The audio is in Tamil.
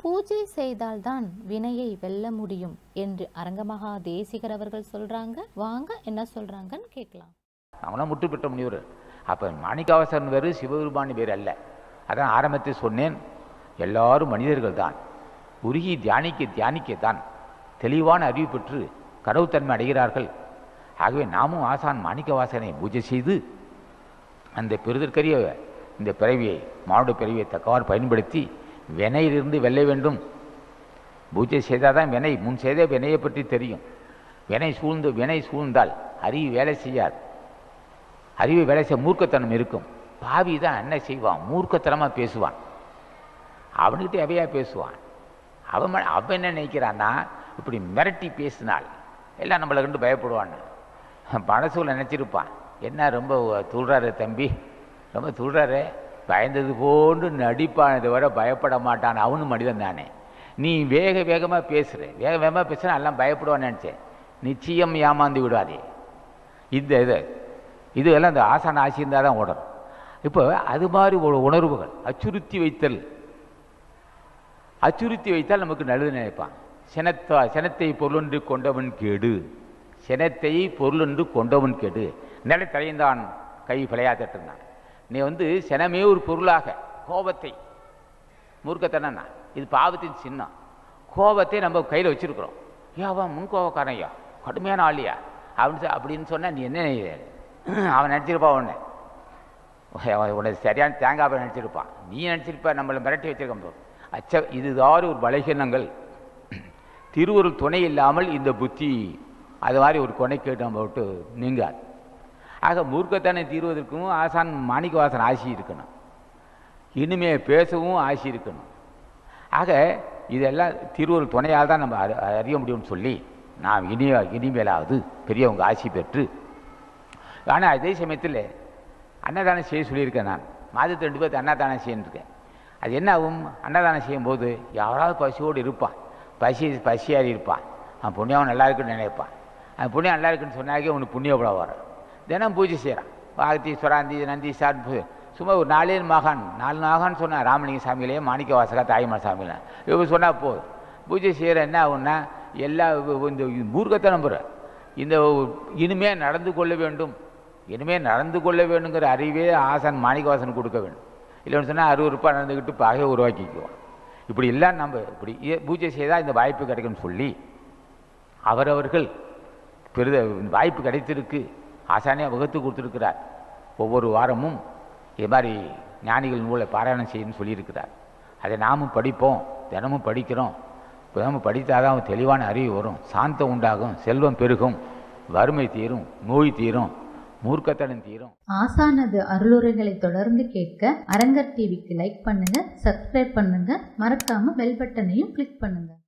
பூஜை செய்தால்தான் வினையை வெல்ல முடியும் என்று அரங்கமகா தேசிகர் அவர்கள் சொல்றாங்க வாங்க என்ன சொல்றாங்கன்னு கேட்கலாம் அவங்களாம் முற்று பெற்ற முனிவர் அப்போ மாணிக்காவசரன் வேறு சிவபெருமான் வேறு அல்ல அதான் ஆரம்பத்தில் சொன்னேன் எல்லாரும் மனிதர்கள் தான் உருகி தியானிக்க தியானிக்கத்தான் தெளிவான அறிவு பெற்று கடவுத்தன்மை அடைகிறார்கள் ஆகவே நாமும் ஆசான் மாணிக்கவாசனை பூஜை செய்து அந்த பெறுதற்கரிய இந்த பிறவியை மானுட பிறவியை தக்கவாறு பயன்படுத்தி வினையிலிருந்து வெல்ல வேண்டும் பூஜை செய்தால் தான் வினை முன் செய்த வினையை பற்றி தெரியும் வினை சூழ்ந்து வினை சூழ்ந்தால் அறிவு வேலை செய்யாது அறிவு வேலை செய்ய மூர்க்கத்தனம் இருக்கும் பாவி தான் என்ன செய்வான் மூர்க்கத்தனமாக பேசுவான் அவனுக்கிட்ட எவையாக பேசுவான் அவன் ம- அவன் என்ன நினைக்கிறான்னா இப்படி மிரட்டி பேசினால் எல்லாம் நம்மளை கண்டு பயப்படுவான்னு மனசுக்குள்ள நினச்சிருப்பான் என்ன ரொம்ப துள்றாரு தம்பி ரொம்ப துள்றாரு பயந்தது போன்று நடிப்பான் தவிர பயப்பட மாட்டான் அவனும் மனிதன் தானே நீ வேக வேகமாக பேசுகிற வேக வேகமாக பேசுனா எல்லாம் பயப்படுவான்னு நினச்சேன் நிச்சயம் ஏமாந்து விடாதே இந்த இது இது எல்லாம் இந்த ஆசான ஆசி இருந்தால் தான் ஓடணும் இப்போ அது மாதிரி ஒரு உணர்வுகள் அச்சுறுத்தி வைத்தல் அச்சுறுத்தி வைத்தால் நமக்கு நல்லது நினைப்பான் சினத்தா சினத்தை பொருளென்று கொண்டவன் கேடு சினத்தை பொருளென்று கொண்டவன் கேடு நிலை தலைந்தான் கை விளையாட்டுனான் நீ வந்து சினமே ஒரு பொருளாக கோபத்தை மூர்க்கத்தனா இது பாவத்தின் சின்னம் கோபத்தை நம்ம கையில் வச்சிருக்கிறோம் ஏன் அவன் முன் கோபக்காரன் ஐயா கடுமையான ஆளியா அப்படின்னு சொ- அப்படின்னு சொன்னா நீ என்ன அவன் நினச்சிருப்பான் உன்னை அவன் உன்னை சரியான தேங்காய் நினச்சிருப்பான் நீ நினச்சிருப்ப நம்மளை மிரட்டி வச்சிருக்க அச்ச இதுதான் ஒரு பலகீனங்கள் திருவருள் துணை இல்லாமல் இந்த புத்தி அது மாதிரி ஒரு கொனைக்கேட்டு நம்ம விட்டு நீங்காது ஆக மூர்க்கத்தனை தீர்வதற்கும் ஆசான் மாணிக்கவாசன் ஆசி இருக்கணும் இனிமே பேசவும் ஆசி இருக்கணும் ஆக இதெல்லாம் திருவருள் துணையால் தான் நம்ம அறி- அறிய முடியும்னு சொல்லி நாம் இனி இனிமேலாவது பெரியவங்க ஆசி பெற்று ஆனால் அதே சமயத்தில் அன்னதானம் செய்ய சொல்லியிருக்கேன் நான் மாதத்து ரெண்டு பேர்த்து அன்னதானம் செய்யணுருக்கேன் அது என்ன ஆகும் அன்னதானம் செய்யும்போது யாராவது பசியோடு இருப்பான் பசி பசியாரி இருப்பான் அவன் புண்ணியம் நல்லா இருக்குன்னு நினைப்பான் அவன் புண்ணியம் நல்லா இருக்குன்னு சொன்னாக்கே உனக்கு புண்ணியப்படம் வரும் தினம் பூஜை செய்கிறான் வாகத்தி சுராந்தி நந்தி சார் சும்மா ஒரு நாலே மகான் நாலு மகான் சொன்னான் ராமலிங்க சாமியிலேயே மாணிக்க வாசகா தாய்மார் சாமியில இவங்க சொன்னால் போதும் பூஜை செய்கிற என்ன ஆகும்னா எல்லா இந்த மூர்க்கத்தை நம்புற இந்த இனிமே நடந்து கொள்ள வேண்டும் இனிமே நடந்து கொள்ள வேண்டுங்கிற அறிவே ஆசான் மாணிக்கவாசன் கொடுக்க வேண்டும் இல்லைன்னு சொன்னால் அருவருப்பாக நடந்துக்கிட்டு பகையை உருவாக்கிக்குவான் இப்படி எல்லாம் நம்ம இப்படி ஏ- பூஜை செய்தால் இந்த வாய்ப்பு கிடைக்கும்னு சொல்லி அவரவர்கள் பெரித வாய்ப்பு கிடைத்திருக்கு ஆசானே வகுத்து கொடுத்துருக்கிறார் ஒவ்வொரு வாரமும் இது மாதிரி ஞானிகள் நூலை பாராயணம் செய்யணும்னு சொல்லியிருக்கிறார் அதை நாமும் படிப்போம் தினமும் படிக்கிறோம் தினமும் படித்தாதான் அவன் தெளிவான அறிவு வரும் சாந்தம் உண்டாகும் செல்வம் பெருகும் வறுமை தீரும் நோய் தீரும் மூர்க்கத்தனம் தீரும் ஆசானது அருளுரைகளை தொடர்ந்து கேட்க அரங்கர் டிவிக்கு லைக் பண்ணுங்க சப்ஸ்கிரைப் பண்ணுங்க மறக்காம பெல் பட்டனையும் கிளிக் பண்ணுங்க